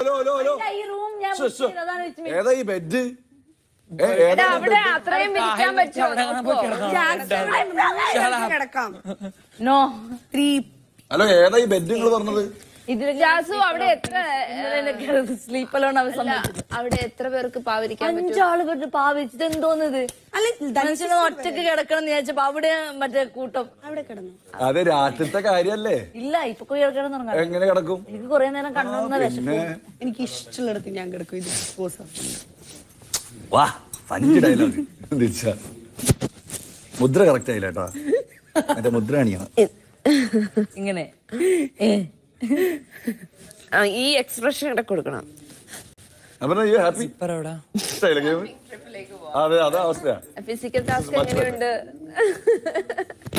Hello hello hello ഈ room ഞാൻ ശ്ശോ, book ശ്ശോ. ചെയ്തതാണ് വിസ്മി. ഏതാ ഈ ബെഡ് ഏ, ഏതാ എടാ, ഈ അവിടെ bed? അത്രയും വിരിക്കാൻ പറ്റുമോ നോക്കോ? കിടക്കാം നോ ത്രീ ഹലോ ഏതാ ഈ ബെഡ് നിങ്ങൾ പറഞ്ഞത് ഇതിൽ ജാസു അവിടെ എത്ര സ്ലീപ്പ് അലോൺ അവർ സമ്മതിച്ചു അവിടെ എത്ര പേർക്ക് പാവരിക്കാൻ പറ്റും അഞ്ചാള് കിട്ടി പാവിച്ചിട്ട് എന്തോന്നത് അല്ല മനുഷ്യന് ഒറ്റക്ക് കിടക്കണം എന്ന് വിചാരിച്ചപ്പോ അവിടെ മറ്റേ കൂട്ടം അവിടെ കിടന്നു അത് രാത്രിത്തെ കാര്യല്ലേ ഇല്ല ഇപ്പൊ പോയി കിടന്നുറങ്ങാം എങ്ങനെ കിടക്കും എനിക്ക് കുറെ നേരം കണ്ണുന്ന വിശപ്പ് പിന്നെ എനിക്ക് ഇഷ്ടമുള്ളിടത്ത് ഞാൻ കിടക്കും ഇത് പോസാ വാ പഞ്ച് ഡയലോഗ് ദിച്ച മുദ്ര കറക്റ്റ് ആയില്ല കേട്ടോ മറ്റേ മുദ്ര കാണിക്കണം ഇങ്ങനെ ആ, ഈ എക്സ്പ്രഷൻ ഇവിടെ കൊടുക്കണം അപ്പൊ യു ഹാപ്പി ഇഷ്ടമായില്ല ഗെയിം അതെ അതാ അവസ്ഥയാ ഫിസിക്കൽ ടാസ്ക് എങ്ങനെയുണ്ട്